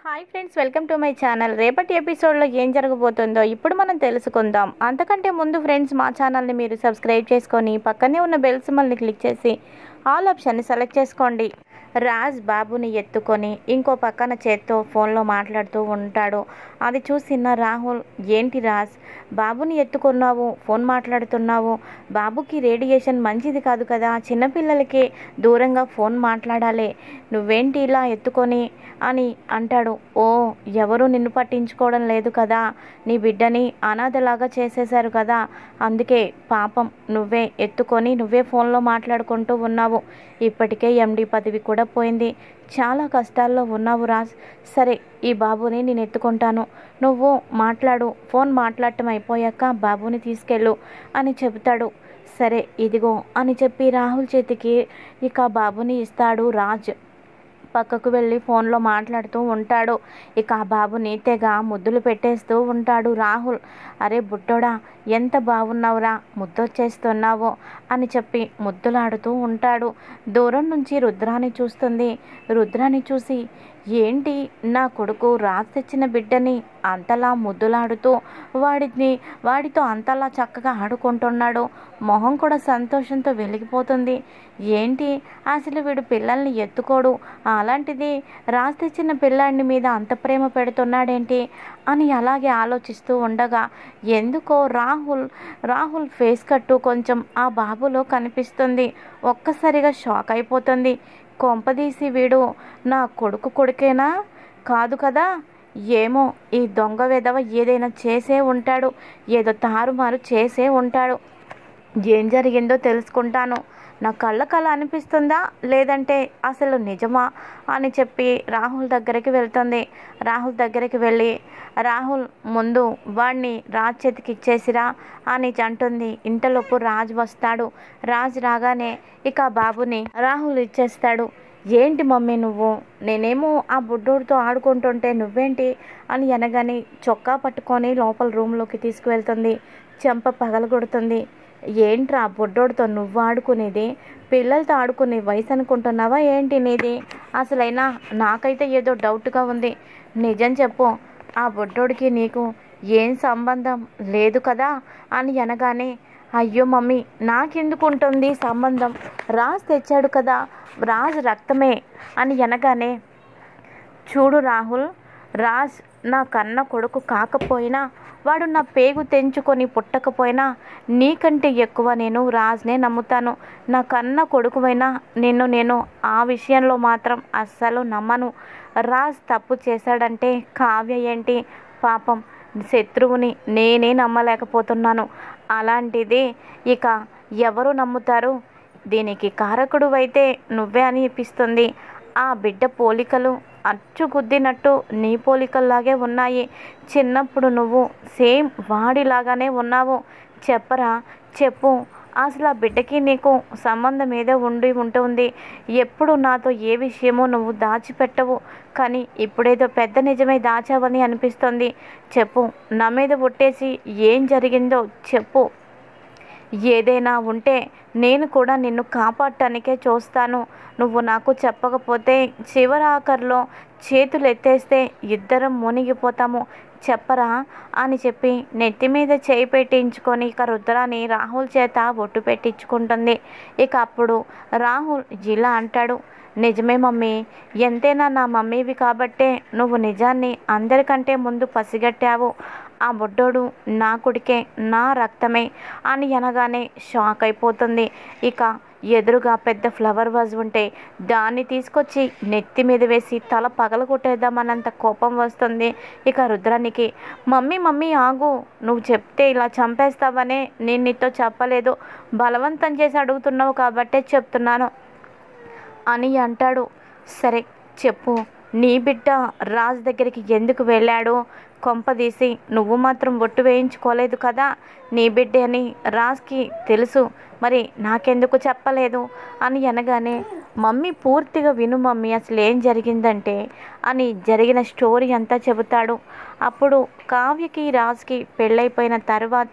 hi friends welcome to my channel రేపటి ఎపిసోడ్లో ఏం జరగబోతుందో ఇప్పుడు మనం తెలుసుకుందాం అంతకంటే ముందు ఫ్రెండ్స్ మా ఛానల్ని మీరు సబ్స్క్రైబ్ చేసుకొని పక్కనే ఉన్న బెల్ సింబల్ని క్లిక్ చేసి ఆల్ ఆప్షన్ని సెలెక్ట్ చేసుకోండి రాజ్ బాబుని ఎత్తుకొని ఇంకో పక్కన చేత్తో ఫోన్లో మాట్లాడుతూ ఉంటాడు అది చూసిన రాహుల్ ఏంటి రాజ్ బాబుని ఎత్తుకున్నావు ఫోన్ మాట్లాడుతున్నావు బాబుకి రేడియేషన్ మంచిది కాదు కదా చిన్నపిల్లలకి దూరంగా ఫోన్ మాట్లాడాలి నువ్వేంటి ఇలా ఎత్తుకొని అని అంటాడు ఓ ఎవరు నిన్ను పట్టించుకోవడం లేదు కదా నీ బిడ్డని అనాథలాగా చేసేశారు కదా అందుకే పాపం నువ్వే ఎత్తుకొని నువ్వే ఫోన్లో మాట్లాడుకుంటూ ఉన్నావు ఇప్పటికే ఎండి పదవి కూడా పోయింది చాలా కష్టాల్లో ఉన్నావు రాజ్ సరే ఈ బాబుని నేను ఎత్తుకుంటాను నువ్వు మాట్లాడు ఫోన్ మాట్లాడటం అయిపోయాక బాబుని తీసుకెళ్ళు అని చెబుతాడు సరే ఇదిగో అని చెప్పి రాహుల్ చేతికి ఇక బాబుని ఇస్తాడు రాజ్ పక్కకు వెళ్ళి ఫోన్లో మాట్లాడుతూ ఉంటాడు ఇక ఆ బాబుని తెగ ముద్దులు పెట్టేస్తూ ఉంటాడు రాహుల్ అరే బుట్టోడా ఎంత బాగున్నావురా ముద్దొచ్చేస్తున్నావో అని చెప్పి ముద్దులాడుతూ ఉంటాడు దూరం నుంచి రుద్రాని చూస్తుంది రుద్రాని చూసి ఏంటి నా కొడుకు రాసి తెచ్చిన బిడ్డని అంతలా ముద్దులాడుతూ వాడిని వాడితో అంతలా చక్కగా ఆడుకుంటున్నాడు మొహం కూడా సంతోషంతో వెలిగిపోతుంది ఏంటి అసలు వీడు పిల్లల్ని ఎత్తుకోడు అలాంటిది రాసి తెచ్చిన పిల్లాడిని మీద అంత ప్రేమ పెడుతున్నాడేంటి అని అలాగే ఆలోచిస్తూ ఉండగా ఎందుకో రాహుల్ రాహుల్ ఫేస్ కట్టు కొంచెం ఆ బాబులో కనిపిస్తుంది ఒక్కసారిగా షాక్ అయిపోతుంది కొంపదీసి వీడు నా కొడుకు కొడుకేనా కాదు కదా ఏమో ఈ దొంగ విధవ ఏదైనా చేసే ఉంటాడు ఏదో తారుమారు చేసే ఉంటాడు ఏం జరిగిందో తెలుసుకుంటాను నా కళ్ళ కళ అనిపిస్తుందా లేదంటే అసలు నిజమా అని చెప్పి రాహుల్ దగ్గరికి వెళ్తుంది రాహుల్ దగ్గరికి వెళ్ళి రాహుల్ ముందు వాడిని రాజ్ చేతికి ఇచ్చేసిరా అని అంటుంది ఇంతలోపు రాజ్ వస్తాడు రాజ్ రాగానే ఇక ఆ బాబుని రాహుల్ ఇచ్చేస్తాడు ఏంటి మమ్మీ నువ్వు నేనేమో ఆ బుడ్డోడితో ఆడుకుంటుంటే నువ్వేంటి అని అనగానే చొక్కా పట్టుకొని లోపల రూమ్లోకి తీసుకువెళ్తుంది చెంప పగలగొడుతుంది ఏంట్రా బుడ్డోడితో నువ్వు ఆడుకునేది పిల్లలతో ఆడుకునే వయసు అనుకుంటున్నావా ఏంటి నీది అసలైనా నాకైతే ఏదో డౌట్గా ఉంది నిజం చెప్పు ఆ బుడ్డోడికి నీకు ఏం సంబంధం లేదు కదా అని అనగానే అయ్యో మమ్మీ నాకెందుకు ఉంటుంది సంబంధం రాజ్ తెచ్చాడు కదా రాజ్ రక్తమే అని అనగానే చూడు రాహుల్ రాజ్ నా కన్న కొడుకు కాకపోయినా వాడు నా పేగు తెంచుకొని పుట్టకపోయినా నీకంటే ఎక్కువ నేను రాజ్నే నమ్ముతాను నా కన్న కొడుకువైనా నిన్ను నేను ఆ విషయంలో మాత్రం అస్సలు నమ్మను రాజ్ తప్పు చేశాడంటే కావ్య ఏంటి పాపం శత్రువుని నేనే నమ్మలేకపోతున్నాను అలాంటిది ఇక ఎవరు నమ్ముతారు దీనికి కారకుడు అయితే నువ్వే అనిపిస్తుంది ఆ బిడ్డ పోలికలు అచ్చు గుద్దినట్టు నీ పోలికల్లాగే ఉన్నాయి చిన్నప్పుడు నువ్వు సేమ్ వాడిలాగానే ఉన్నావు చెప్పరా చెప్పు అసలు ఆ బిడ్డకి నీకు సంబంధం ఏదో ఉండి ఉంటుంది ఎప్పుడు నాతో ఏ విషయమో నువ్వు దాచిపెట్టవు కానీ ఇప్పుడేదో పెద్ద నిజమే దాచావని అనిపిస్తుంది చెప్పు నా మీద ఒట్టేసి ఏం జరిగిందో చెప్పు ఏదైనా ఉంటే నేను కూడా నిన్ను కాపాడటానికే చూస్తాను నువ్వు నాకు చెప్పకపోతే చివరాఖరిలో చేతులు ఎత్తేస్తే ఇద్దరం మునిగిపోతాము చెప్పరా అని చెప్పి నెత్తి మీద చేయి పెట్టించుకొని ఇక రుద్రాని రాహుల్ చేత బొట్టు పెట్టించుకుంటుంది ఇక అప్పుడు రాహుల్ ఇలా అంటాడు నిజమే మమ్మీ ఎంతైనా నా మమ్మీవి కాబట్టే నువ్వు నిజాన్ని అందరికంటే ముందు పసిగట్టావు ఆ బుడ్డోడు నా కొడుకే నా రక్తమే అని అనగానే షాక్ అయిపోతుంది ఇక ఎదురుగా పెద్ద ఫ్లవర్ వాజ్ ఉంటే దాన్ని తీసుకొచ్చి నెత్తి మీద వేసి తల పగల కొట్టేద్దామన్నంత కోపం వస్తుంది ఇక రుద్రానికి మమ్మీ మమ్మీ ఆగు నువ్వు చెప్తే ఇలా చంపేస్తావనే నేను నీతో చెప్పలేదు బలవంతం చేసి అడుగుతున్నావు కాబట్టే చెప్తున్నాను అని అంటాడు సరే చెప్పు నీ బిడ్డ రాజు దగ్గరికి ఎందుకు వెళ్ళాడు కొంపదీసి నువ్వు మాత్రం ఒట్టు వేయించుకోలేదు కదా నీ బిడ్డ అని రాజ్కి తెలుసు మరి నాకెందుకు చెప్పలేదు అని అనగానే మమ్మీ పూర్తిగా విను మమ్మీ అసలు ఏం జరిగిందంటే అని జరిగిన స్టోరీ అంతా చెబుతాడు అప్పుడు కావ్యకి రాజ్కి పెళ్ళైపోయిన తర్వాత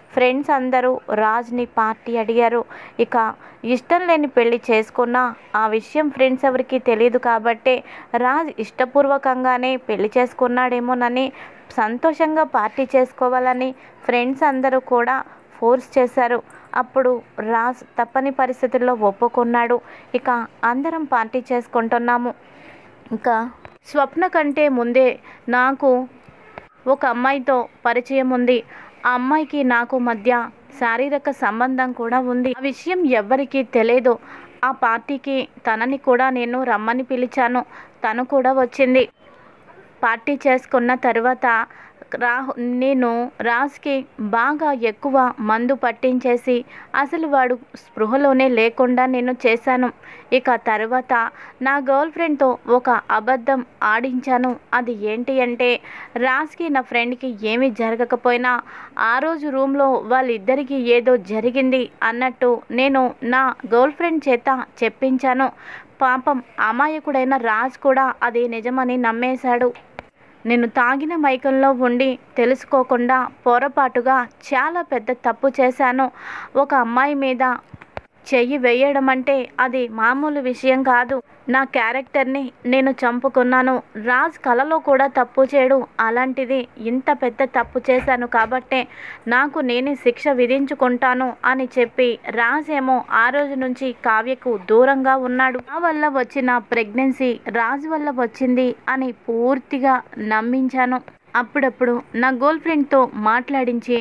ఫ్రెండ్స్ అందరూ రాజ్ని పార్టీ అడిగారు ఇక ఇష్టం లేని పెళ్లి చేసుకున్నా ఆ విషయం ఫ్రెండ్స్ ఎవరికి తెలియదు కాబట్టే రాజ్ ఇష్టపూర్వకంగానే పెళ్లి చేసుకున్నాడేమోనని సంతోషంగా పార్టీ చేసుకోవాలని ఫ్రెండ్స్ అందరూ కూడా ఫోర్స్ చేశారు అప్పుడు రాజ్ తప్పని పరిస్థితుల్లో ఒప్పుకున్నాడు ఇక అందరం పార్టీ చేసుకుంటున్నాము ఇంకా స్వప్న కంటే ముందే నాకు ఒక అమ్మాయితో పరిచయం ఉంది ఆ అమ్మాయికి నాకు మధ్య శారీరక సంబంధం కూడా ఉంది ఆ విషయం ఎవ్వరికీ తెలియదు ఆ పార్టీకి తనని కూడా నేను రమ్మని పిలిచాను తను కూడా వచ్చింది పార్టీ చేసుకున్న తర్వాత రా నేను రాజ్కి బాగా ఎక్కువ మందు పట్టించేసి అసలు వాడు స్పృహలోనే లేకుండా నేను చేశాను ఇక తర్వాత నా గర్ల్ ఫ్రెండ్తో ఒక అబద్ధం ఆడించాను అది ఏంటి అంటే రాజ్కి నా ఫ్రెండ్కి ఏమీ జరగకపోయినా ఆ రోజు రూమ్లో వాళ్ళిద్దరికీ ఏదో జరిగింది అన్నట్టు నేను నా గర్ల్ ఫ్రెండ్ చేత చెప్పించాను పాపం అమాయకుడైన రాజ్ కూడా అది నిజమని నమ్మేశాడు నేను తాగిన మైకంలో ఉండి తెలుసుకోకుండా పొరపాటుగా చాలా పెద్ద తప్పు చేశాను ఒక అమ్మాయి మీద చెయ్యి వేయడం అంటే అది మామూలు విషయం కాదు నా క్యారెక్టర్ని నేను చంపుకున్నాను రాజ్ కలలో కూడా తప్పు చేయడు అలాంటిది ఇంత పెద్ద తప్పు చేశాను కాబట్టే నాకు నేనే శిక్ష విధించుకుంటాను అని చెప్పి రాజ్ ఏమో ఆ రోజు నుంచి కావ్యకు దూరంగా ఉన్నాడు నా వల్ల వచ్చిన ప్రెగ్నెన్సీ రాజ్ వల్ల వచ్చింది అని పూర్తిగా నమ్మించాను అప్పుడప్పుడు నా గర్ల్ ఫ్రెండ్తో మాట్లాడించి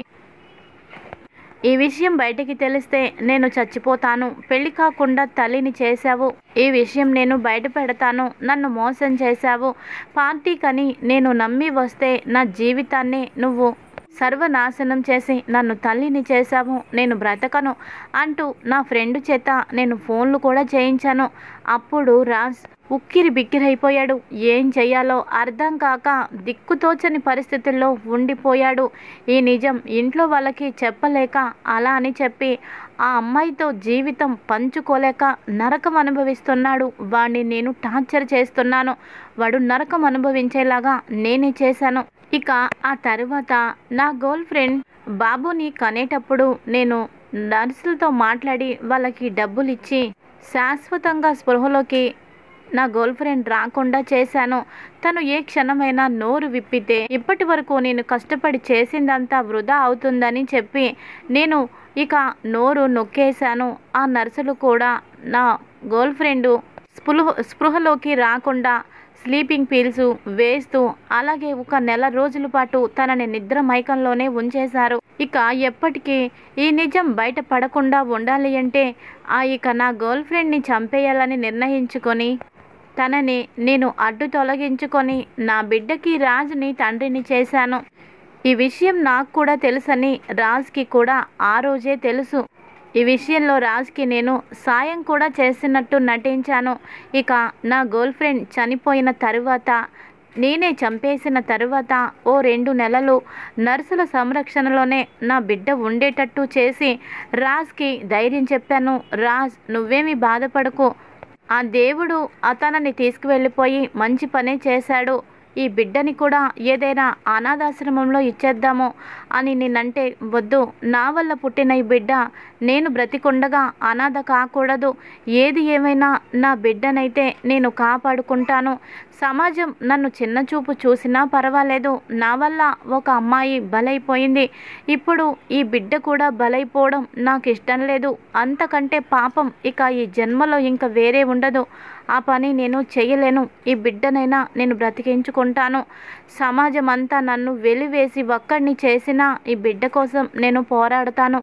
ఈ విషయం బయటికి తెలిస్తే నేను చచ్చిపోతాను పెళ్లి కాకుండా తల్లిని చేశావు ఈ విషయం నేను బయట పెడతాను నన్ను మోసం చేశావు పార్టీకని నేను నమ్మి వస్తే నా జీవితాన్ని నువ్వు సర్వనాశనం చేసి నన్ను తల్లిని చేశావు నేను బ్రతకను అంటూ నా ఫ్రెండ్ చేత నేను ఫోన్లు కూడా చేయించాను అప్పుడు రాజ్ ఉక్కిరి బిక్కిరైపోయాడు ఏం చెయ్యాలో అర్థం కాక దిక్కుతోచని పరిస్థితుల్లో ఉండిపోయాడు ఈ నిజం ఇంట్లో వాళ్ళకి చెప్పలేక అలా అని చెప్పి ఆ అమ్మాయితో జీవితం పంచుకోలేక నరకం అనుభవిస్తున్నాడు వాడిని నేను టార్చర్ చేస్తున్నాను వాడు నరకం అనుభవించేలాగా నేనే చేశాను ఇక ఆ తర్వాత నా గర్ల్ ఫ్రెండ్ బాబుని కనేటప్పుడు నేను నర్సులతో మాట్లాడి వాళ్ళకి డబ్బులు ఇచ్చి శాశ్వతంగా స్పృహలోకి నా గర్ల్ ఫ్రెండ్ రాకుండా చేశాను తను ఏ క్షణమైనా నోరు విప్పితే ఇప్పటి వరకు నేను కష్టపడి చేసిందంతా వృధా అవుతుందని చెప్పి నేను ఇక నోరు నొక్కేశాను ఆ నర్సులు కూడా నా గర్ల్ ఫ్రెండ్ స్పృహ స్పృహలోకి రాకుండా స్లీపింగ్ పిల్స్ వేస్తూ అలాగే ఒక నెల రోజుల పాటు తనని నిద్ర మైకంలోనే ఉంచేశారు ఇక ఎప్పటికీ ఈ నిజం బయట పడకుండా ఉండాలి అంటే ఆ ఇక నా గర్ల్ ఫ్రెండ్ని చంపేయాలని నిర్ణయించుకొని తనని నేను అడ్డు తొలగించుకొని నా బిడ్డకి రాజుని తండ్రిని చేశాను ఈ విషయం నాకు కూడా తెలుసని రాజ్కి కూడా ఆ రోజే తెలుసు ఈ విషయంలో రాజ్కి నేను సాయం కూడా చేసినట్టు నటించాను ఇక నా గర్ల్ ఫ్రెండ్ చనిపోయిన తరువాత నేనే చంపేసిన తరువాత ఓ రెండు నెలలు నర్సుల సంరక్షణలోనే నా బిడ్డ ఉండేటట్టు చేసి రాజ్కి ధైర్యం చెప్పాను రాజ్ నువ్వేమీ బాధపడకు ఆ దేవుడు అతనని తీసుకువెళ్ళిపోయి మంచి పనే చేశాడు ఈ బిడ్డని కూడా ఏదైనా అనాథాశ్రమంలో ఇచ్చేద్దాము అని నేనంటే వద్దు నా వల్ల పుట్టిన ఈ బిడ్డ నేను బ్రతికుండగా అనాథ కాకూడదు ఏది ఏమైనా నా బిడ్డనైతే నేను కాపాడుకుంటాను సమాజం నన్ను చిన్నచూపు చూసినా పర్వాలేదు నా వల్ల ఒక అమ్మాయి బలైపోయింది ఇప్పుడు ఈ బిడ్డ కూడా బలైపోవడం నాకు ఇష్టం లేదు అంతకంటే పాపం ఇక ఈ జన్మలో ఇంకా వేరే ఉండదు ఆ పని నేను చేయలేను ఈ బిడ్డనైనా నేను బ్రతికించుకుంటాను సమాజం అంతా నన్ను వెలివేసి ఒక్కడిని చేసినా ఈ బిడ్డ కోసం నేను పోరాడతాను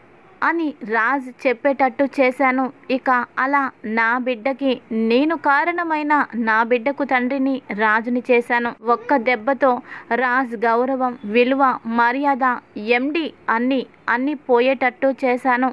అని రాజ్ చెప్పేటట్టు చేశాను ఇక అలా నా బిడ్డకి నేను కారణమైన నా బిడ్డకు తండ్రిని రాజుని చేశాను ఒక్క దెబ్బతో రాజ్ గౌరవం విలువ మర్యాద ఎండి అన్నీ అన్నీ పోయేటట్టు చేశాను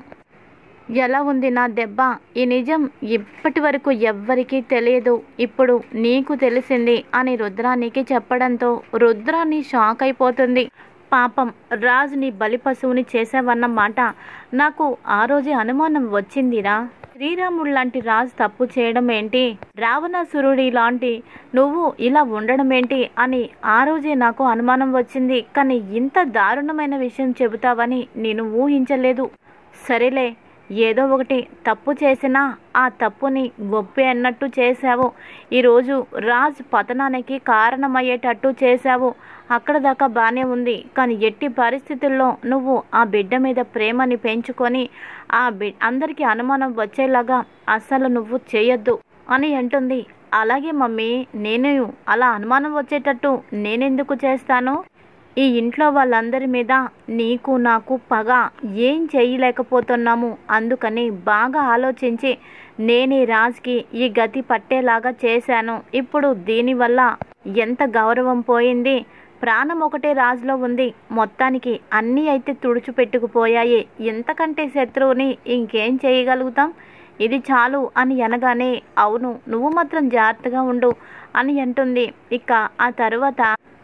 ఎలా ఉంది నా దెబ్బ ఈ నిజం ఇప్పటి వరకు ఎవ్వరికీ తెలియదు ఇప్పుడు నీకు తెలిసింది అని రుద్రానికి చెప్పడంతో రుద్రాన్ని షాక్ అయిపోతుంది పాపం రాజుని బలి పశువుని చేసావన్న మాట నాకు ఆ రోజే అనుమానం వచ్చిందిరా శ్రీరాముడు లాంటి రాజు తప్పు చేయడం ఏంటి రావణాసురుడి లాంటి నువ్వు ఇలా ఉండడం ఏంటి అని ఆ రోజే నాకు అనుమానం వచ్చింది కానీ ఇంత దారుణమైన విషయం చెబుతావని నేను ఊహించలేదు సరేలే ఏదో ఒకటి తప్పు చేసినా ఆ తప్పుని ఒప్పి అన్నట్టు చేశావు ఈరోజు రాజ్ పతనానికి కారణమయ్యేటట్టు చేశావు అక్కడ దాకా బాగానే ఉంది కానీ ఎట్టి పరిస్థితుల్లో నువ్వు ఆ బిడ్డ మీద ప్రేమని పెంచుకొని ఆ బి అందరికీ అనుమానం వచ్చేలాగా అస్సలు నువ్వు చేయొద్దు అని అంటుంది అలాగే మమ్మీ నేను అలా అనుమానం వచ్చేటట్టు నేనెందుకు చేస్తాను ఈ ఇంట్లో వాళ్ళందరి మీద నీకు నాకు పగ ఏం చేయలేకపోతున్నాము అందుకని బాగా ఆలోచించి నేనే రాజ్కి ఈ గతి పట్టేలాగా చేశాను ఇప్పుడు దీనివల్ల ఎంత గౌరవం పోయింది ప్రాణం ఒకటే రాజులో ఉంది మొత్తానికి అన్నీ అయితే తుడిచిపెట్టుకుపోయాయి ఎంతకంటే శత్రువుని ఇంకేం చేయగలుగుతాం ఇది చాలు అని అనగానే అవును నువ్వు మాత్రం జాగ్రత్తగా ఉండు అని అంటుంది ఇక ఆ తరువాత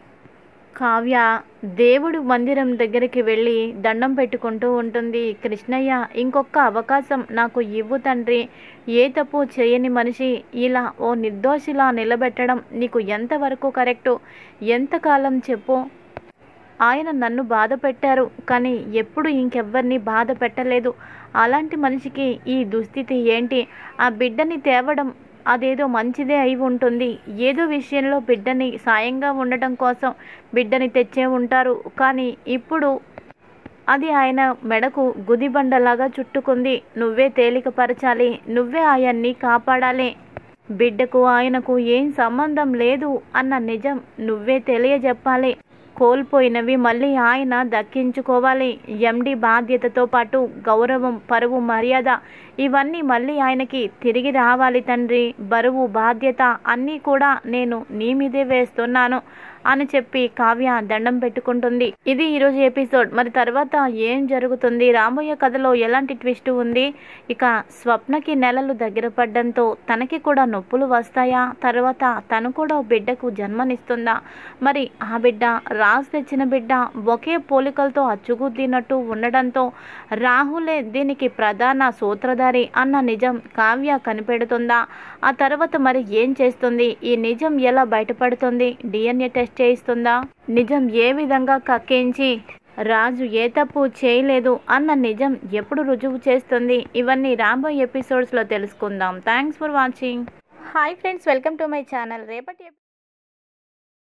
కావ్య దేవుడు మందిరం దగ్గరికి వెళ్ళి దండం పెట్టుకుంటూ ఉంటుంది కృష్ణయ్య ఇంకొక అవకాశం నాకు ఇవ్వు తండ్రి ఏ తప్పు చేయని మనిషి ఇలా ఓ నిర్దోషిలా నిలబెట్టడం నీకు ఎంతవరకు కరెక్టు ఎంతకాలం చెప్పు ఆయన నన్ను బాధ పెట్టారు కానీ ఎప్పుడు ఇంకెవ్వరిని బాధ పెట్టలేదు అలాంటి మనిషికి ఈ దుస్థితి ఏంటి ఆ బిడ్డని తేవడం అదేదో మంచిదే అయి ఉంటుంది ఏదో విషయంలో బిడ్డని సాయంగా ఉండటం కోసం బిడ్డని తెచ్చే ఉంటారు కానీ ఇప్పుడు అది ఆయన మెడకు గుదిబండలాగా చుట్టుకుంది నువ్వే తేలికపరచాలి నువ్వే ఆయన్ని కాపాడాలి బిడ్డకు ఆయనకు ఏం సంబంధం లేదు అన్న నిజం నువ్వే తెలియజెప్పాలి కోల్పోయినవి మళ్ళీ ఆయన దక్కించుకోవాలి ఎండి బాధ్యతతో పాటు గౌరవం పరువు మర్యాద ఇవన్నీ మళ్ళీ ఆయనకి తిరిగి రావాలి తండ్రి బరువు బాధ్యత అన్నీ కూడా నేను నీ మీదే వేస్తున్నాను అని చెప్పి కావ్య దండం పెట్టుకుంటుంది ఇది ఈరోజు ఎపిసోడ్ మరి తర్వాత ఏం జరుగుతుంది రాబోయే కథలో ఎలాంటి ట్విస్ట్ ఉంది ఇక స్వప్నకి నెలలు దగ్గర పడ్డంతో తనకి కూడా నొప్పులు వస్తాయా తర్వాత తను కూడా ఓ బిడ్డకు జన్మనిస్తుందా మరి ఆ బిడ్డ రాజు తెచ్చిన బిడ్డ ఒకే పోలికలతో అచ్చుగుద్దినట్టు ఉండడంతో రాహులే దీనికి ప్రధాన సూత్రధారి అన్న నిజం కావ్య కనిపెడుతుందా ఆ తర్వాత మరి ఏం చేస్తుంది ఈ నిజం ఎలా బయటపడుతుంది డిఎన్ఏ టెస్ట్ చేయిస్తుందా నిజం ఏ విధంగా కక్కించి రాజు ఏ తప్పు చేయలేదు అన్న నిజం ఎప్పుడు రుజువు చేస్తుంది ఇవన్నీ రాబోయే ఎపిసోడ్స్లో తెలుసుకుందాం thanks for watching hi friends welcome to my channel రేపటి